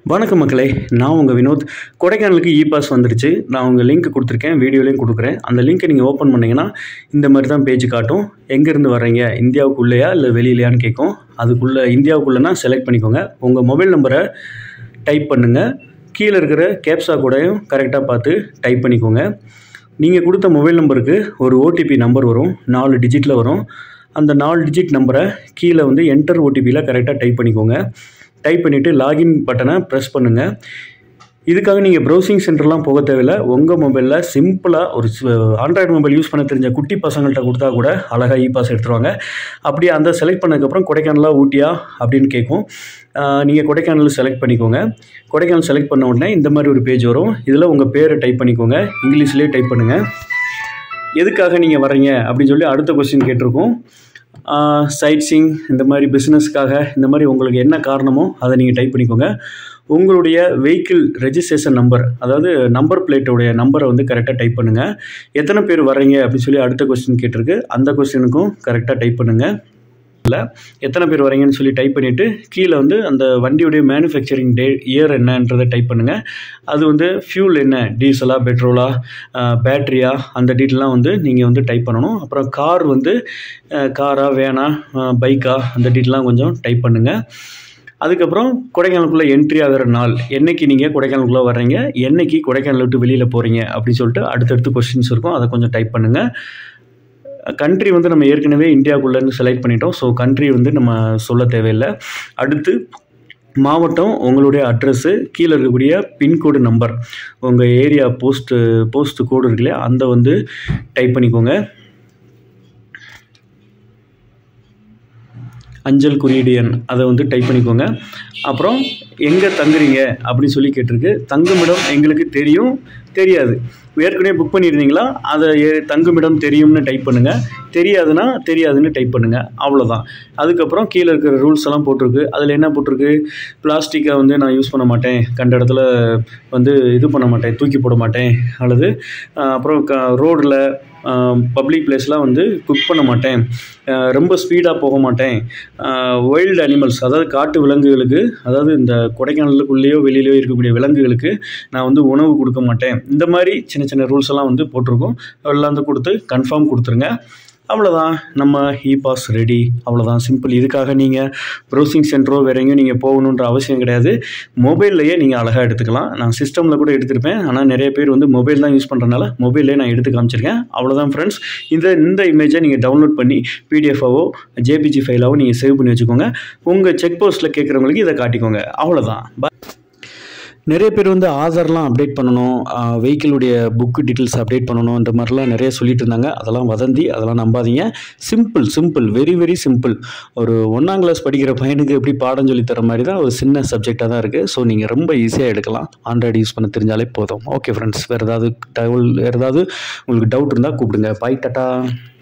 வணக்கம் மக்களே நான் உங்கள் வினோத் கொடைக்கானலுக்கு இ பாஸ் வந்துருச்சு நான் உங்கள் லிங்க் கொடுத்துருக்கேன் வீடியோலையும் கொடுக்குறேன் அந்த லிங்க்கை நீங்கள் ஓப்பன் பண்ணிங்கன்னா இந்த மாதிரி தான் பேஜ் காட்டும் எங்கேருந்து வர்றீங்க இந்தியாவுக்குள்ளேயா இல்லை வெளியிலையான்னு கேட்கும் அதுக்குள்ளே இந்தியாவுக்குள்ளேனா செலக்ட் பண்ணிக்கோங்க உங்கள் மொபைல் நம்பரை டைப் பண்ணுங்கள் கீழே இருக்கிற கேப்சா கூடயும் கரெக்டாக பார்த்து டைப் பண்ணிக்கோங்க நீங்கள் கொடுத்த மொபைல் நம்பருக்கு ஒரு ஓடிபி நம்பர் வரும் நாலு டிஜிட்டில் வரும் அந்த நாலு டிஜிட் நம்பரை கீழே வந்து என்டர் ஓடிபியில் கரெக்டாக டைப் பண்ணிக்கோங்க டைப் பண்ணிவிட்டு லாகின் பட்டனை ப்ரெஸ் பண்ணுங்கள் இதுக்காக நீங்கள் ப்ரௌசிங் சென்டர்லாம் போக தேவையில்லை உங்கள் மொபைலில் சிம்பிளாக ஒரு ஆண்ட்ராய்டு மொபைல் யூஸ் பண்ண தெரிஞ்ச குட்டி பசங்கள்கிட்ட கொடுத்தா கூட அழகாக இ பாஸ் எடுத்துருவாங்க அப்படியே அந்த செலக்ட் பண்ணதுக்கப்புறம் கொடைக்கானலா ஊட்டியா அப்படின்னு கேட்கும் நீங்கள் கொடைக்கானல் செலக்ட் பண்ணிக்கோங்க கொடைக்கானல் செலக்ட் பண்ண உடனே இந்த மாதிரி ஒரு பேஜ் வரும் இதில் உங்கள் பேரை டைப் பண்ணிக்கோங்க இங்கிலீஷ்லேயே டைப் பண்ணுங்கள் எதுக்காக நீங்கள் வர்றீங்க அப்படின்னு சொல்லி அடுத்த கொஸ்டின் கேட்டிருக்கோம் சைட் சீங் இந்த மாதிரி பிஸ்னஸ்க்காக இந்த மாதிரி உங்களுக்கு என்ன காரணமோ அதை நீங்கள் டைப் பண்ணிக்கோங்க உங்களுடைய வெஹிக்கிள் ரெஜிஸ்ட்ரேஷன் நம்பர் அதாவது நம்பர் பிளேட்டோடைய நம்பரை வந்து கரெக்டாக டைப் பண்ணுங்கள் எத்தனை பேர் வர்றீங்க அப்படின்னு சொல்லி அடுத்த கொஸ்டின் கேட்டிருக்கு அந்த கொஸ்டினுக்கும் கரெக்டாக டைப் பண்ணுங்கள் இல்லை எத்தனை பேர் வரீங்கன்னு சொல்லி டைப் பண்ணிவிட்டு கீழே வந்து அந்த வண்டியுடைய மேனுஃபேக்சரிங் டே இயர் என்னன்றதை டைப் பண்ணுங்கள் அது வந்து ஃபியூல் என்ன டீசலா பெட்ரோலா பேட்ரியா அந்த டீட்டெயிலாம் வந்து நீங்கள் வந்து டைப் பண்ணணும் அப்புறம் கார் வந்து காரா வேனா பைக்கா அந்த டீட்டெயிலாம் கொஞ்சம் டைப் பண்ணுங்கள் அதுக்கப்புறம் கொடைக்கானலுக்குள்ளே என்ட்ரி ஆகிற நாள் என்றைக்கு நீங்கள் கொடைக்கானலுக்குள்ளே வர்றீங்க என்றைக்கு கொடைக்கானல் விட்டு வெளியில் போகிறீங்க அப்படின்னு சொல்லிட்டு அடுத்தடுத்து கொஸ்டின்ஸ் இருக்கும் அதை கொஞ்சம் டைப் பண்ணுங்கள் கண்ட்ரி வந்து நம்ம ஏற்கனவே இந்தியாவுக்குள்ளேருந்து செலக்ட் பண்ணிட்டோம் ஸோ கண்ட்ரி வந்து நம்ம சொல்ல தேவையில்லை அடுத்து மாவட்டம் உங்களுடைய அட்ரஸ்ஸு கீழே இருக்கக்கூடிய பின்கோடு நம்பர் உங்கள் ஏரியா போஸ்ட்டு போஸ்ட் கோடு இருக்கு இல்லையா அந்த வந்து டைப் பண்ணிக்கோங்க அஞ்சல் குறியீடு எண் அதை வந்து டைப் பண்ணிக்கோங்க அப்புறம் எங்கே தங்குறீங்க அப்படின்னு சொல்லி கேட்டிருக்கு தங்குமிடம் எங்களுக்கு தெரியும் தெரியாது ஏற்கனவே புக் பண்ணியிருந்தீங்களா அதை தங்குமிடம் தெரியும்னு டைப் பண்ணுங்கள் தெரியாதுன்னா தெரியாதுன்னு டைப் பண்ணுங்கள் அவ்வளோதான் அதுக்கப்புறம் கீழே இருக்கிற ரூல்ஸ் எல்லாம் போட்டிருக்கு அதில் என்ன போட்டிருக்கு பிளாஸ்டிக்கை வந்து நான் யூஸ் பண்ண மாட்டேன் கண்ட இடத்துல வந்து இது பண்ண மாட்டேன் தூக்கி போட மாட்டேன் அல்லது அப்புறம் க ரோடில் பப்ளிக் பிளேஸ்லாம் வந்து குக் பண்ண மாட்டேன் ரொம்ப ஸ்பீடாக போக மாட்டேன் வைல்டு அனிமல்ஸ் அதாவது காட்டு விலங்குகளுக்கு அதாவது இந்த கொடைக்கானலுக்குள்ளேயோ வெளியிலையோ இருக்கக்கூடிய விலங்குகளுக்கு நான் வந்து உணவு கொடுக்க மாட்டேன் இந்த மாதிரி சின்ன சின்ன ரூல்ஸ் எல்லாம் வந்து போட்டிருக்கோம் எல்லாம் வந்து கொடுத்து கன்ஃபார்ம் கொடுத்துருங்க அவ்வளோதான் நம்ம இ பாஸ் ரெடி அவ்வளோதான் சிம்பிள் இதுக்காக நீங்கள் ப்ரௌசிங் சென்டரோ வேற எங்கேயும் நீங்கள் போகணுன்ற அவசியம் கிடையாது மொபைல்லையே நீங்கள் அழகாக எடுத்துக்கலாம் நான் சிஸ்டமில் கூட எடுத்திருப்பேன் ஆனால் நிறைய பேர் வந்து மொபைல் தான் யூஸ் பண்ணுறதுனால மொபைல்லே நான் எடுத்து காமிச்சிருக்கேன் அவ்வளோதான் ஃப்ரெண்ட்ஸ் இந்த இந்த இமேஜை நீங்கள் டவுன்லோட் பண்ணி பிடிஎஃபாவோ ஜேபிஜி ஃபைலாவோ நீங்கள் சேவ் பண்ணி வச்சுக்கோங்க உங்கள் செக் போஸ்ட்டில் கேட்குறவங்களுக்கு இதை காட்டிக்கோங்க அவ்வளோதான் நிறைய பேர் வந்து ஆதார்லாம் அப்டேட் பண்ணணும் வெஹிக்கிளுடைய புக்கு டீட்டெயில்ஸ் அப்டேட் பண்ணணும் இந்த மாதிரிலாம் நிறைய சொல்லிட்டு இருந்தாங்க அதெல்லாம் வதந்தி அதெல்லாம் நம்பாதீங்க simple simple very very simple ஒரு ஒன்றாம் கிளாஸ் படிக்கிற பையனுக்கு எப்படி பாடம் சொல்லி தர மாதிரி தான் ஒரு சின்ன சப்ஜெக்டாக தான் இருக்குது ஸோ நீங்கள் ரொம்ப ஈஸியாக எடுக்கலாம் ஆண்ட்ராய்டு யூஸ் பண்ண தெரிஞ்சாலே போதும் ஓகே ஃப்ரெண்ட்ஸ் வேறு ஏதாவது தகவல் வேறு ஏதாவது உங்களுக்கு டவுட் இருந்தால் கூப்பிடுங்க பாய் டாட்டா